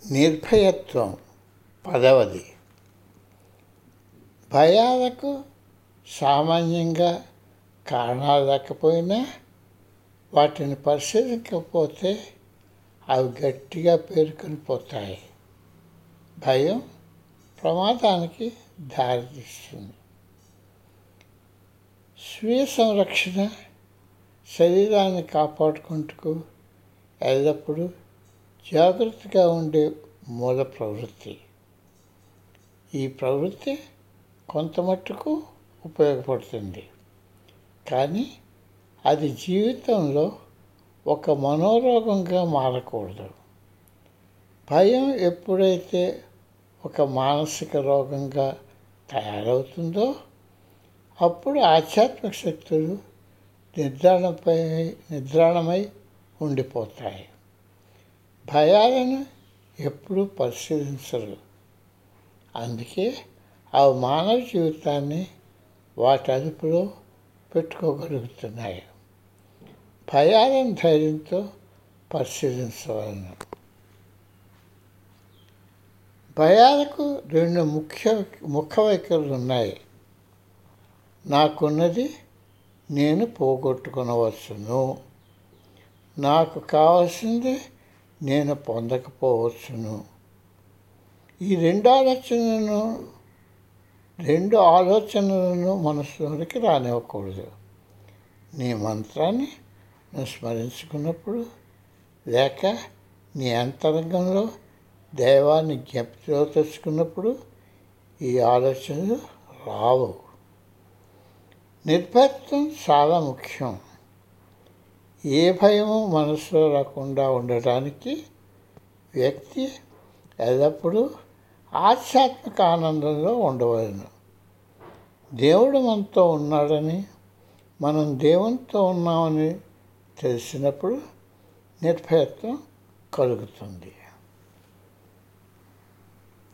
నిర్భయత్వం పదవది భయాలకు సామాన్యంగా కారణాలు లేకపోయినా వాటిని పరిశీలించకపోతే అవి గట్టిగా పేరుకొని పోతాయి భయం ప్రమాదానికి దారితీస్తుంది స్వీయ సంరక్షణ శరీరాన్ని కాపాడుకుంటూ ఎల్లప్పుడూ జాగ్రత్తగా ఉండే మూల ప్రవృత్తి ఈ ప్రవృత్తి కొంత మట్టుకు ఉపయోగపడుతుంది కానీ అది జీవితంలో ఒక మనోరోగంగా మారకూడదు భయం ఎప్పుడైతే ఒక మానసిక రోగంగా తయారవుతుందో అప్పుడు ఆధ్యాత్మిక శక్తులు నిద్రాణపై నిద్రాణమై ఉండిపోతాయి భయాలను ఎప్పుడూ పరిశీలించరు అందుకే అవి మానవ జీవితాన్ని వాటి అదుపులో పెట్టుకోగలుగుతున్నాయి భయాలను ధైర్యంతో పరిశీలించవలను భయాలకు రెండు ముఖ్య ముఖ వైఖరులు ఉన్నాయి నాకున్నది నేను పోగొట్టుకునవచ్చును నాకు కావాల్సింది నేను పొందకపోవచ్చును ఈ రెండు ఆలోచనలను రెండు ఆలోచనలను మనసులోనికి రానివ్వకూడదు నీ మంత్రాన్ని నువ్వు స్మరించుకున్నప్పుడు లేక నీ అంతరంగంలో దైవాన్ని జ్ఞప్తిలో తెచ్చుకున్నప్పుడు ఈ ఆలోచనలు రావు నిర్భయత్వం చాలా ముఖ్యం ఏ భయము మనసులో రాకుండా ఉండటానికి వ్యక్తి ఎల్లప్పుడూ ఆధ్యాత్మిక ఆనందంలో ఉండవలను దేవుడు మనతో ఉన్నాడని మనం దేవునితో ఉన్నామని తెలిసినప్పుడు నిర్భయత్వం కలుగుతుంది